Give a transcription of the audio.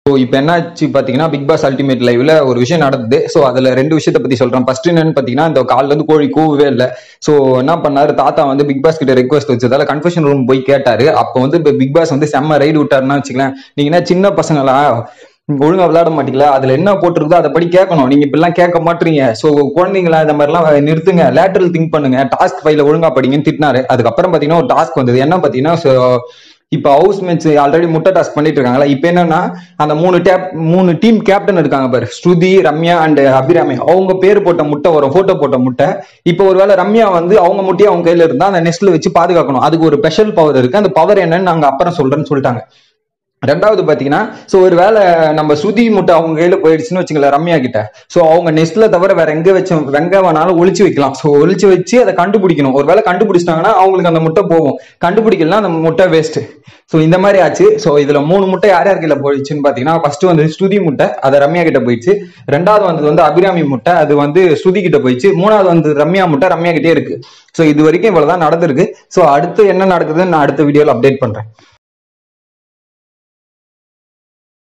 so இப்போ என்னாச்சு பார்த்தீங்கன்னா பிக் பாஸ் அல்டிமேட் லைவ்ல ஒரு விஷயம் நடந்தது ஸோ அதில் ரெண்டு விஷயத்தை பற்றி சொல்கிறேன் ஃபர்ஸ்ட் என்னன்னு பார்த்தீங்கன்னா இந்த காலில் இருந்து கோழி கூவவே இல்லை ஸோ என்ன பண்ணாரு தாத்தா வந்து பிக் பாஸ் கிட்ட ரெக்வஸ்ட் வச்சதால கன்ஃபெஷன் ரூம் போய் கேட்டாரு அப்போ வந்து இப்போ பிக் பாஸ் வந்து செம்ம ரைடு விட்டாருன்னா வச்சுக்கலாம் நீங்க என்ன சின்ன பசங்களா ஒழுங்கா விளையாட மாட்டீங்களா அதுல என்ன போட்டிருக்கோ அதை படி கேட்கணும் நீங்க இப்படிலாம் கேட்க மாட்டீங்க சோ குழந்தைங்களா இந்த மாதிரிலாம் நிறுத்துங்க லேட்டரல் திங்க் பண்ணுங்க டாஸ்க் ஃபைல ஒழுங்கா படிங்கன்னு திட்டினாரு அதுக்கப்புறம் பாத்தீங்கன்னா ஒரு டாஸ்க் வந்தது என்ன பாத்தீங்கன்னா so, இப்ப ஹவுஸ் மேட்ச் ஆல்ரெடி முட்டை டாஸ்க் பண்ணிட்டு இருக்காங்களா இப்ப என்னன்னா அந்த மூணு டேப் மூணு டீம் கேப்டன் இருக்காங்க பாரு ஸ்ருதி ரம்யா அண்ட் அபிராமி அவங்க பேர் போட்ட முட்டை வரும் போட்டோ போட்ட முட்டை இப்போ ஒருவேளை ரம்யா வந்து அவங்க முட்டையை அவங்க கையில இருந்தா அந்த நெஸ்ட்ல வச்சு பாதுகாக்கணும் அதுக்கு ஒரு ஸ்பெஷல் பவர் இருக்கு அந்த பவர் என்னன்னு நாங்க அப்புறம் சொல்றேன்னு சொல்லிட்டாங்க ரெண்டாவது பாத்தீங்கன்னா சோ ஒரு வேளை நம்ம சுதி முட்டை அவங்க கையில போயிடுச்சுன்னு வச்சுங்களேன் ரம்யா கிட்ட சோ அவங்க நெஸ்ட்ல தவிர வேற எங்க வச்சு வெங்க வேணாலும் ஒளிச்சு வைக்கலாம் சோ ஒளிச்சு வச்சு அதை கண்டுபிடிக்கணும் ஒரு வேளை கண்டுபிடிச்சிட்டாங்கன்னா அவங்களுக்கு அந்த முட்டை போகும் கண்டுபிடிக்கலாம் அந்த முட்டை வேஸ்ட் சோ இந்த மாதிரி ஆச்சு சோ இதுல மூணு முட்டை யார் யார் கையில போயிடுச்சுன்னு பாத்தீங்கன்னா ஃபர்ஸ்ட் வந்து ஸ்ருதி முட்டை அது ரம்யா கிட்ட போயிடுச்சு ரெண்டாவது வந்தது வந்து அபிராமி முட்டை அது வந்து ஸ்ருதி கிட்ட போயிடுச்சு மூணாவது வந்து ரம்யா முட்டை ரம்யா கிட்டே இருக்கு சோ இது வரைக்கும் இவ்வளவுதான் நடந்திருக்கு சோ அடுத்து என்ன நடக்குதுன்னு நான் அடுத்த வீடியோல அப்டேட் பண்றேன்